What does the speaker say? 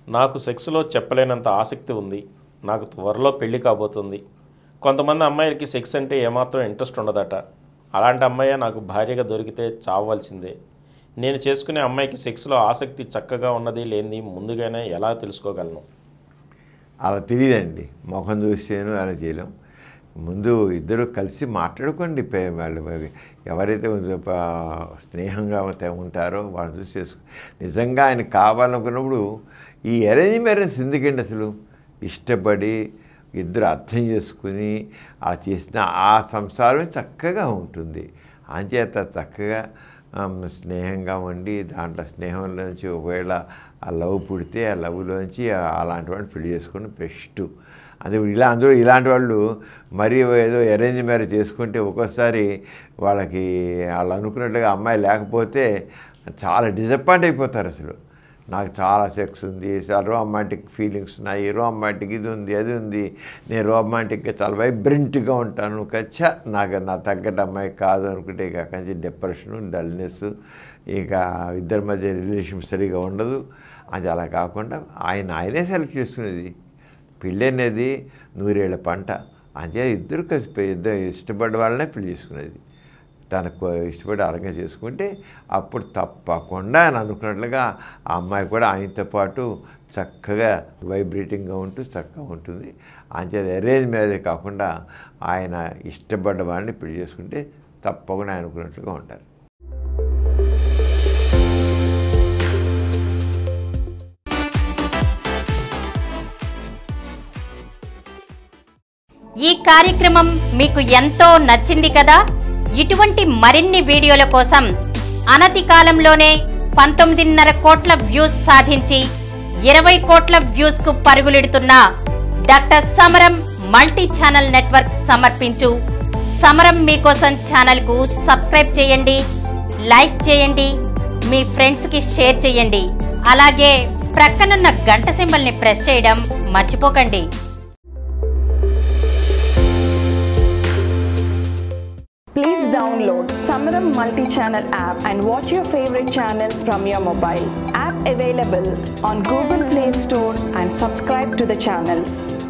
నాకు సెక్స్లో చెప్పలేనంత ఆసక్తి ఉంది నాకు త్వరలో పెళ్లి కాబోతుంది కొంతమంది అమ్మాయిలకి సెక్స్ అంటే ఏమాత్రం ఇంట్రెస్ట్ ఉండదట అలాంటి అమ్మాయి నాకు భార్యగా దొరికితే చావవలసిందే నేను చేసుకునే అమ్మాయికి సెక్స్లో ఆసక్తి చక్కగా ఉన్నది లేనిది ముందుగానే ఎలా తెలుసుకోగలను అలా తెలియదండి ముఖం చూస్తేను అలా చేయలేం ముందు ఇద్దరు కలిసి మాట్లాడుకోండి పే- వాళ్ళు మరి ఎవరైతే కొంచెం ప- స్నేహంగా ఉంటే- ఉంటారో వాళ్ళు చూసి చేసుకో నిజంగా ఆయన కావాలనుకున్నప్పుడు ఈ అరేంజ్ మ్యారేజ్ ఎందుకండి అసలు ఇష్టపడి ఇద్దరు అర్థం చేసుకుని ఆ చేసిన ఆ సంసారం చక్కగా ఉంటుంది అంచేత చక్కగా ఆమ్, స్నేహంగా ఉండి దాంట్లో స్నేహంలోంచి ఒకవేళ ఆ లవ్ పుడితే ఆ లవ్లోంచి ఆ- అలాంటి వాడిని పెళ్లి చేసుకుని బెస్ట్ అది ఇలా అందులో ఇలాంటి వాళ్ళు మరీ ఏదో అరేంజ్ మ్యారేజ్ చేసుకుంటే ఒక్కోసారి వాళ్ళకి వాళ్ళు అనుకున్నట్లుగా అమ్మాయి లేకపోతే చాలా డిసప్పాయింట్ అయిపోతారు అసలు నాకు చాలా సెక్స్ ఉంది చాలా రొమాంటిక్ ఫీలింగ్స్ ఉన్నాయి రొమాంటిక్ ఇది ఉంది అది ఉంది నేను రొమాంటిక్గా చాలా వైబ్రెంట్గా ఉంటాను కచ్చా నాకు నా తగ్గట్టు అమ్మాయి కాదు అనుకుంటే ఇక అక్కడి నుంచి డిప్రెషను డల్నెస్ ఇక ఇద్దరి మధ్య రిలేషన్ సరిగా ఉండదు అది అలా కాకుండా ఆయన ఆయనే సెలెక్ట్ చేసుకునేది పెళ్ళి అనేది నూరేళ్ల పంట అంతే ఇద్దరు కలిసి పె- ఇద్దరు ఇష్టపడ్డ వాళ్ళనే పెళ్లి చేసుకునేది తనకు ఇష్టపడి అరంగా చేసుకుంటే అప్పుడు తప్పకుండా ఆయన అనుకున్నట్లుగా ఆ అమ్మాయి కూడా ఆయనతో పాటు చక్కగా వైబ్రేటింగ్గా ఉంటూ చక్కగా ఉంటుంది అంచేది అరేంజ్ మ్యారేజ్ కాకుండా ఆయన ఇష్టపడ్డ వాళ్ళని పెళ్లి చేసుకుంటే తప్పకుండా ఆయన అనుకున్నట్లుగా ఉంటారు ఈ కార్యక్రమం మీకు ఎంతో నచ్చింది కదా ఇటువంటి మరిన్ని వీడియోల కోసం అనతి కాలంలోనే పంతొమ్మిదిన్నర కోట్ల వ్యూస్ సాధించి ఇరవై కోట్ల వ్యూస్ కు పరుగులెడుతున్న doctor Samaram multi channel network సమర్పించు సమరం మీకోసం ఛానల్ కు సబ్స్క్రైబ్ చేయండి లైక్ చేయండి మీ ఫ్రెండ్స్ కి షేర్ చేయండి అలాగే ప్రక్కనున్న గంట సింబల్ ని ప్రెస్ చేయడం మర్చిపోకండి Please download Samaram multi-channel app and watch your favorite channels from your mobile. App available on Google Play Store and subscribe to the channels.